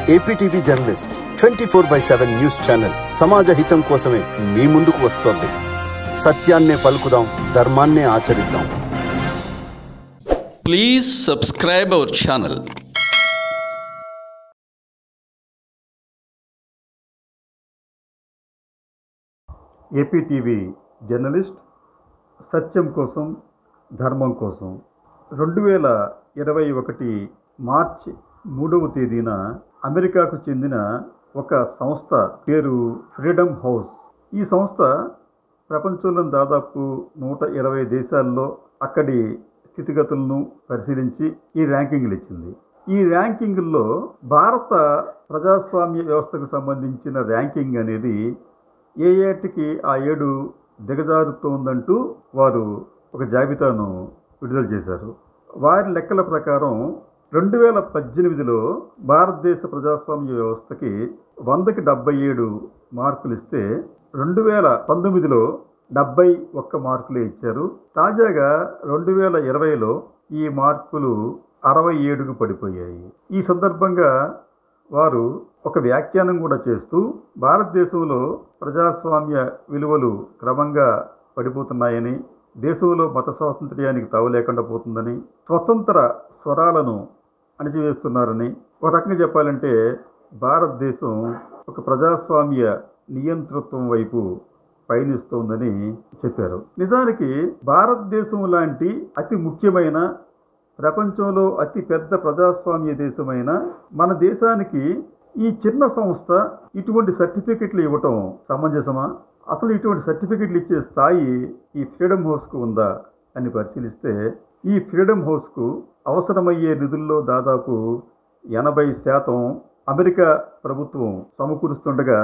APTV journalist twenty four by seven news channel సమాజ హితం కోసమే మీ ముందుకు వస్తోంది సత్యాన్నే పలుకుదాం ధర్మాన్నే ఆచరిద్దాం Please subscribe our channel. APTV journalist సత్యం కోసం ధర్మం కోసం రెండు వేల ఇరవై ఒకటి మార్చి మూడవ తేదీన అమెరికాకు చెందిన ఒక సంస్థ పేరు ఫ్రీడమ్ హౌస్ ఈ సంస్థ ప్రపంచంలో దాదాపు నూట ఇరవై దేశాల్లో అక్కడి స్థితిగతులను పరిశీలించి ఈ ర్యాంకింగ్లు ఇచ్చింది ఈ ర్యాంకింగ్లో భారత ప్రజాస్వామ్య వ్యవస్థకు సంబంధించిన ర్యాంకింగ్ అనేది ఏ ఏటికి ఆ ఏడు దిగజారుతోందంటూ వారు ఒక జాబితాను విడుదల చేశారు వారి లెక్కల ప్రకారం రెండు వేల పద్దెనిమిదిలో భారతదేశ ప్రజాస్వామ్య వ్యవస్థకి వందకి డెబ్బై ఏడు మార్కులు ఇస్తే రెండు వేల పంతొమ్మిదిలో డెబ్బై ఒక్క మార్కులే ఇచ్చారు తాజాగా రెండు వేల ఇరవైలో ఈ మార్కులు అరవై ఏడుకు పడిపోయాయి ఈ సందర్భంగా వారు ఒక వ్యాఖ్యానం కూడా చేస్తూ భారతదేశంలో ప్రజాస్వామ్య విలువలు క్రమంగా పడిపోతున్నాయని దేశంలో మత స్వాతంత్ర్యానికి తావు లేకుండా పోతుందని స్వతంత్ర స్వరాలను అణిచివేస్తున్నారని ఒక రకంగా చెప్పాలంటే భారతదేశం ఒక ప్రజాస్వామ్య నియంతృత్వం వైపు పయనిస్తోందని చెప్పారు నిజానికి భారతదేశం లాంటి అతి ముఖ్యమైన ప్రపంచంలో అతి పెద్ద ప్రజాస్వామ్య దేశమైన మన దేశానికి ఈ చిన్న సంస్థ ఇటువంటి సర్టిఫికెట్లు ఇవ్వటం సమంజసమా అసలు ఇటువంటి సర్టిఫికెట్లు ఇచ్చే స్థాయి ఈ ఫ్రీడమ్ హౌస్కు ఉందా అని పరిశీలిస్తే ఈ ఫ్రీడమ్ హౌస్కు అవసరమయ్యే నిధుల్లో దాదాపు ఎనభై శాతం అమెరికా ప్రభుత్వం సమకూరుస్తుండగా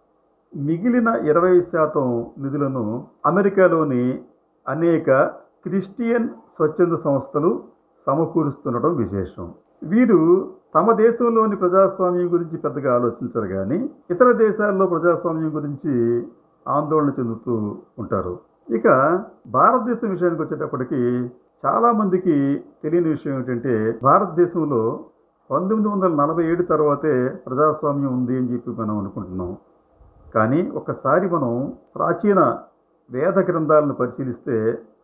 మిగిలిన ఇరవై శాతం నిధులను అమెరికాలోని అనేక క్రిస్టియన్ స్వచ్ఛంద సంస్థలు సమకూరుస్తుండటం విశేషం వీరు తమ దేశంలోని ప్రజాస్వామ్యం గురించి పెద్దగా ఆలోచించరు కానీ ఇతర దేశాల్లో ప్రజాస్వామ్యం గురించి ఆందోళన చెందుతూ ఉంటారు ఇక భారతదేశం విషయానికి వచ్చేటప్పటికి చాలామందికి తెలియని విషయం ఏంటంటే భారతదేశంలో పంతొమ్మిది వందల నలభై ఏడు తర్వాతే ప్రజాస్వామ్యం ఉంది అని చెప్పి మనం అనుకుంటున్నాం కానీ ఒకసారి మనం ప్రాచీన వేద గ్రంథాలను పరిశీలిస్తే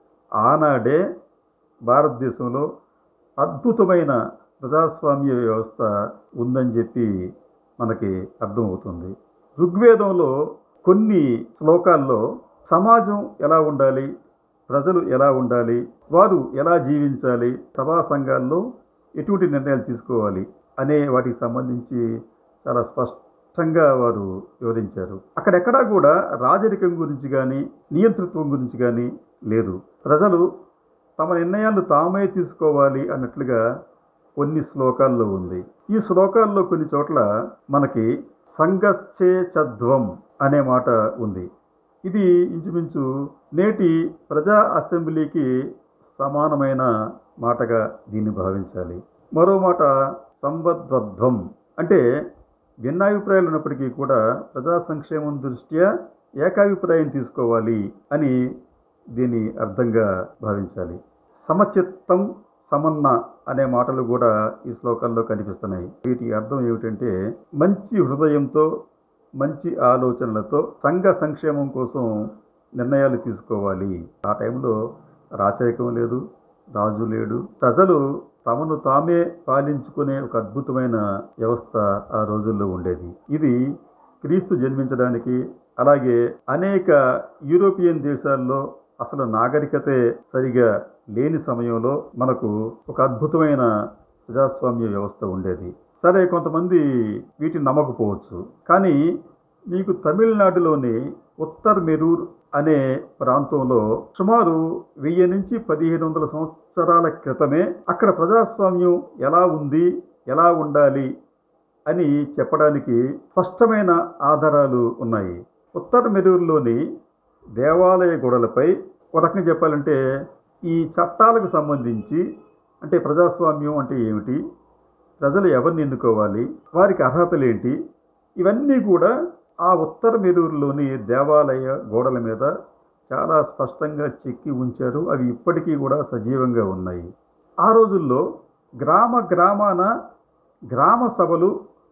ఆనాడే భారతదేశంలో అద్భుతమైన ప్రజాస్వామ్య వ్యవస్థ ఉందని చెప్పి మనకి అర్థమవుతుంది ఋగ్వేదంలో కొన్ని శ్లోకాల్లో సమాజం ఎలా ఉండాలి ప్రజలు ఎలా ఉండాలి వారు ఎలా జీవించాలి సభా సంఘాల్లో ఎటువంటి నిర్ణయాలు తీసుకోవాలి అనే వాటికి సంబంధించి చాలా స్పష్టంగా వారు వివరించారు అక్కడెక్కడా కూడా రాజరికం గురించి కానీ నియంతృత్వం గురించి కానీ లేదు ప్రజలు తమ నిర్ణయాలు తామే తీసుకోవాలి అన్నట్లుగా కొన్ని శ్లోకాల్లో ఉంది ఈ శ్లోకాల్లో కొన్ని చోట్ల మనకి సంఘశ్చేచధ్వం అనే మాట ఉంది ఇది ఇంచుమించు నేటి ప్రజా అసెంబ్లీకి సమానమైన మాటగా దీన్ని భావించాలి మరో మాట సంబద్ధ్వం అంటే భిన్నాభిప్రాయాలు ఉన్నప్పటికీ కూడా ప్రజా సంక్షేమం దృష్ట్యా ఏకాభిప్రాయం తీసుకోవాలి అని దీని అర్థంగా భావించాలి సమచిత్తం సమన్న అనే మాటలు కూడా ఈ శ్లోకాల్లో కనిపిస్తున్నాయి వీటి అర్థం ఏమిటంటే మంచి హృదయంతో మంచి ఆలోచనలతో సంఘ సంక్షేమం కోసం నిర్ణయాలు తీసుకోవాలి ఆ టైంలో రాచరికం లేదు రాజు లేడు ప్రజలు తమను తామే పాలించుకునే ఒక అద్భుతమైన వ్యవస్థ ఆ రోజుల్లో ఉండేది ఇది క్రీస్తు జన్మించడానికి అలాగే అనేక యూరోపియన్ దేశాల్లో అసలు నాగరికతే సరిగా లేని సమయంలో మనకు ఒక అద్భుతమైన ప్రజాస్వామ్య వ్యవస్థ ఉండేది సరే కొంతమంది వీటిని నమ్మకపోవచ్చు కానీ మీకు తమిళనాడులోని ఉత్తర్ మెరూర్ అనే ప్రాంతంలో సుమారు వెయ్యి నుంచి పదిహేను వందల సంవత్సరాల క్రితమే అక్కడ ప్రజాస్వామ్యం ఎలా ఉంది ఎలా ఉండాలి అని చెప్పడానికి స్పష్టమైన ఆధారాలు ఉన్నాయి ఉత్తర మెరూరులోని దేవాలయ గోడలపై ఒక రకంగా చెప్పాలంటే ఈ చట్టాలకు సంబంధించి అంటే ప్రజాస్వామ్యం అంటే ఏమిటి ప్రజలు ఎవరిని ఎన్నుకోవాలి వారికి అర్హతలు ఏంటి ఇవన్నీ కూడా ఆ ఉత్తర మెరూరులోని దేవాలయ గోడల మీద చాలా స్పష్టంగా చెక్కి ఉంచారు అవి ఇప్పటికీ కూడా సజీవంగా ఉన్నాయి ఆ రోజుల్లో గ్రామ గ్రామాన గ్రామ సభలు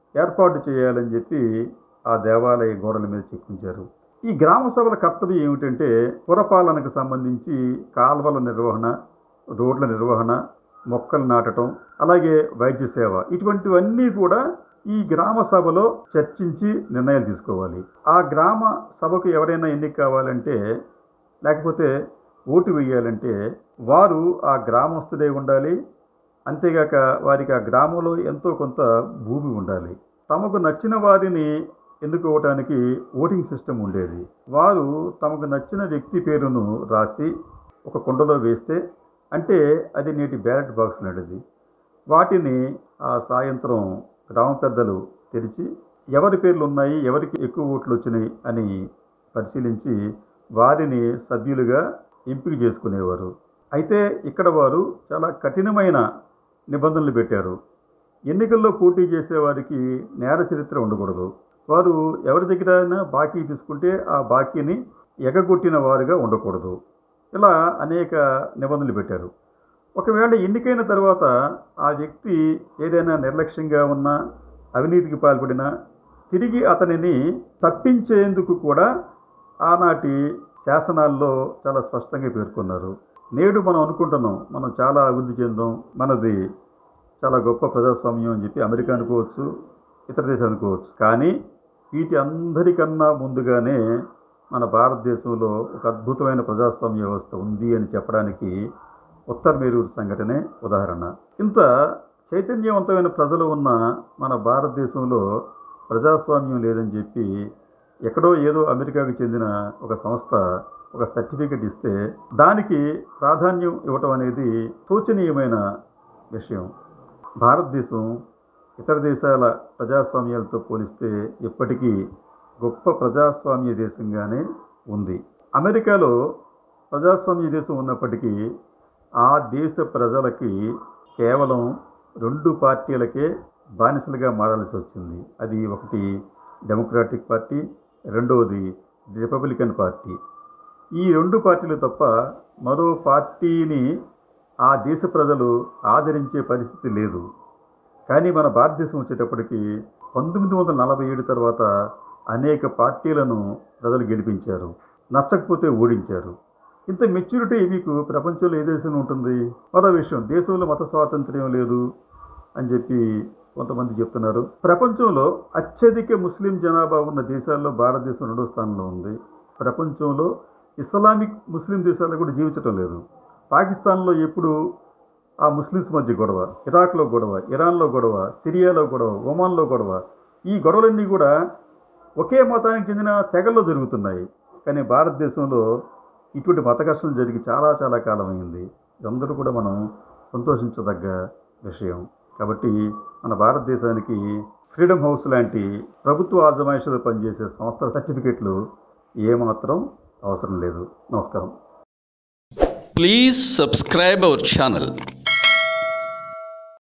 ఏర్పాటు చేయాలని చెప్పి ఆ దేవాలయ గోడల మీద చెక్కించారు ఈ గ్రామ సభల కర్తవ్యం ఏమిటంటే పురపాలనకు సంబంధించి కాల్వల నిర్వహణ రోడ్ల నిర్వహణ మొక్కలు నాటడం అలాగే వైద్య సేవ ఇటువంటివన్నీ కూడా ఈ గ్రామ సభలో చర్చించి నిర్ణయాలు తీసుకోవాలి ఆ గ్రామ సభకు ఎవరైనా ఎన్నిక కావాలంటే లేకపోతే ఓటు వేయాలంటే వారు ఆ గ్రామస్తుడే ఉండాలి అంతేగాక వారికి ఆ గ్రామంలో ఎంతో కొంత భూమి ఉండాలి తమకు నచ్చిన వారిని ఎన్నుకోవటానికి ఓటింగ్ సిస్టమ్ ఉండేది వారు తమకు నచ్చిన వ్యక్తి పేరును రాసి ఒక కుండలో వేస్తే అంటే అది నేటి బ్యాలెట్ బాక్స్ నడిది వాటిని ఆ సాయంత్రం గ్రామ పెద్దలు తెరిచి ఎవరి పేర్లు ఉన్నాయి ఎవరికి ఎక్కువ ఓట్లు వచ్చినాయి అని పరిశీలించి వారిని సభ్యులుగా ఎంపిక చేసుకునేవారు అయితే ఇక్కడ వారు చాలా కఠినమైన నిబంధనలు పెట్టారు ఎన్నికల్లో పోటీ చేసేవారికి నేర చరిత్ర ఉండకూడదు వారు ఎవరి దగ్గరైనా బాకీ తీసుకుంటే ఆ బాకీని ఎగగొట్టిన వారుగా ఉండకూడదు ఇలా అనేక నిబంధనలు పెట్టారు ఒకవేళ ఎన్నికైన తర్వాత ఆ వ్యక్తి ఏదైనా నిర్లక్ష్యంగా ఉన్నా అవినీతికి పాల్పడినా తిరిగి అతనిని తప్పించేందుకు కూడా ఆనాటి శాసనాల్లో చాలా స్పష్టంగా పేర్కొన్నారు నేడు మనం అనుకుంటున్నాం మనం చాలా అభివృద్ధి చెందాం మనది చాలా గొప్ప ప్రజాస్వామ్యం అని చెప్పి అమెరికా అనుకోవచ్చు ఇతర దేశాలు అనుకోవచ్చు కానీ వీటి అందరికన్నా ముందుగానే మన భారతదేశంలో ఒక అద్భుతమైన ప్రజాస్వామ్య వ్యవస్థ ఉంది అని చెప్పడానికి ఉత్తర మేరూరు సంఘటనే ఉదాహరణ ఇంత చైతన్యవంతమైన ప్రజలు ఉన్న మన భారతదేశంలో ప్రజాస్వామ్యం లేదని చెప్పి ఎక్కడో ఏదో అమెరికాకు చెందిన ఒక సంస్థ ఒక సర్టిఫికెట్ ఇస్తే దానికి ప్రాధాన్యం ఇవ్వటం అనేది శోచనీయమైన విషయం భారతదేశం ఇతర దేశాల ప్రజాస్వామ్యాలతో పోలిస్తే ఇప్పటికీ గొప్ప ప్రజాస్వామ్య దేశంగానే ఉంది అమెరికాలో ప్రజాస్వామ్య దేశం ఉన్నప్పటికీ ఆ దేశ ప్రజలకి కేవలం రెండు పార్టీలకే బానిసలుగా మారాల్సి వచ్చింది అది ఒకటి డెమోక్రాటిక్ పార్టీ రెండవది రిపబ్లికన్ పార్టీ ఈ రెండు పార్టీలు తప్ప మరో పార్టీని ఆ దేశ ప్రజలు ఆదరించే పరిస్థితి లేదు కానీ మన భారతదేశం వచ్చేటప్పటికి పంతొమ్మిది వందల నలభై ఏడు తర్వాత అనేక పార్టీలను ప్రజలు గెలిపించారు నచ్చకపోతే ఓడించారు ఇంత మెచ్యూరిటీ మీకు ప్రపంచంలో ఏ దేశంలో ఉంటుంది మరో విషయం దేశంలో మత స్వాతంత్ర్యం లేదు అని చెప్పి కొంతమంది చెప్తున్నారు ప్రపంచంలో అత్యధిక ముస్లిం జనాభా ఉన్న దేశాల్లో భారతదేశం రెండో స్థానంలో ఉంది ప్రపంచంలో ఇస్లామిక్ ముస్లిం దేశాల్లో కూడా జీవించటం లేదు పాకిస్తాన్లో ఎప్పుడు ఆ ముస్లిమ్స్ మధ్య గొడవ ఇరాక్లో గొడవ ఇరాన్లో గొడవ సిరియాలో గొడవ ఒమాన్లో గొడవ ఈ గొడవలన్నీ కూడా ఒకే మతానికి చెందిన తెగల్లో జరుగుతున్నాయి కానీ భారతదేశంలో ఇటువంటి మత ఘర్షణలు జరిగి చాలా చాలా కాలం అయింది అందరూ కూడా మనం సంతోషించదగ్గ విషయం కాబట్టి మన భారతదేశానికి ఫ్రీడమ్ హౌస్ లాంటి ప్రభుత్వ ఆజమాయిషలో పనిచేసే సంస్థల సర్టిఫికెట్లు ఏమాత్రం అవసరం లేదు నమస్కారం Please subscribe our channel